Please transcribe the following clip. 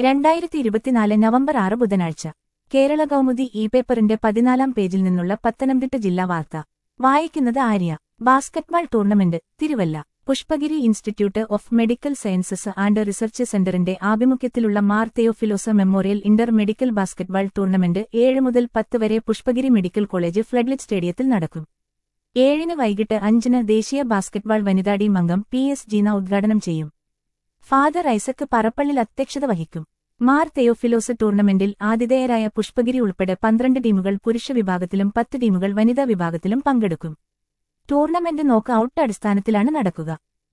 രണ്ടായിരത്തി ഇരുപത്തിനാല് നവംബർ ആറ് ബുധനാഴ്ച കേരള കൗമുദി ഇ പേപ്പറിന്റെ പതിനാലാം പേജിൽ നിന്നുള്ള പത്തനംതിട്ട ജില്ലാ വാർത്ത വായിക്കുന്നത് Arya basketball tournament Thiruvalla Pushpagiri institute of medical sciences and research സെന്ററിന്റെ ആഭിമുഖ്യത്തിലുള്ള Mar Theophilos memorial inter medical basketball tournament ഏഴ് മുതൽ പത്ത് വരെ പുഷ്പഗിരി മെഡിക്കൽ കോളേജ് ഫ്ലഡ്ലിറ്റ് സ്റ്റേഡിയത്തിൽ നടക്കും ഏഴിന് വൈകിട്ട് അഞ്ചിന് ദേശീയ ബാസ്കറ്റ്ബാൾ വനിതാ ടീം അംഗം പി എസ് ജീന ഉദ്ഘാടനം ചെയ്യും ഫാദർ ഐസക് പറപ്പള്ളിൽ അധ്യക്ഷത വഹിക്കും മാർ തെയോഫിലോസ് ടൂർണമെന്റിൽ ആതിഥേയരായ പുഷ്പഗിരി ഉൾപ്പെടെ പന്ത്രണ്ട് ടീമുകൾ പുരുഷ വിഭാഗത്തിലും പത്ത് ടീമുകൾ വനിതാ വിഭാഗത്തിലും പങ്കെടുക്കും ടൂർണമെന്റ് നോക്ക് ഔട്ട് അടിസ്ഥാനത്തിലാണ് നടക്കുക